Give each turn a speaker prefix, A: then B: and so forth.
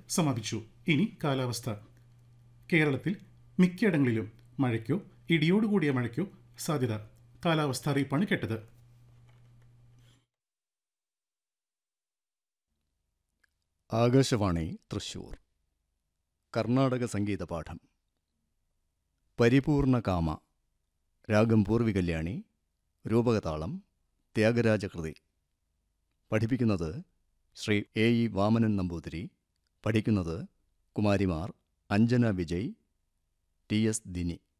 A: സമാപിച്ചു ഇനി കാലാവസ്ഥ കേരളത്തിൽ മിക്കയിടങ്ങളിലും മഴയ്ക്കോ ഇടിയോടുകൂടിയ മഴയ്ക്കോ സാധ്യത കാലാവസ്ഥ അറിയിപ്പാണ് കേട്ടത്
B: ആകാശവാണി തൃശൂർ കർണാടക സംഗീത പാഠം പരിപൂർണ കാമ രാഗം പൂർവികല്യാണി രൂപകതാളം ത്യാഗരാജകൃതി പഠിപ്പിക്കുന്നത് ശ്രീ എ ഇ വാമനൻ നമ്പൂതിരി പഠിക്കുന്നത് കുമാരിമാർ അഞ്ജന വിജയ് ടി എസ് ദിനി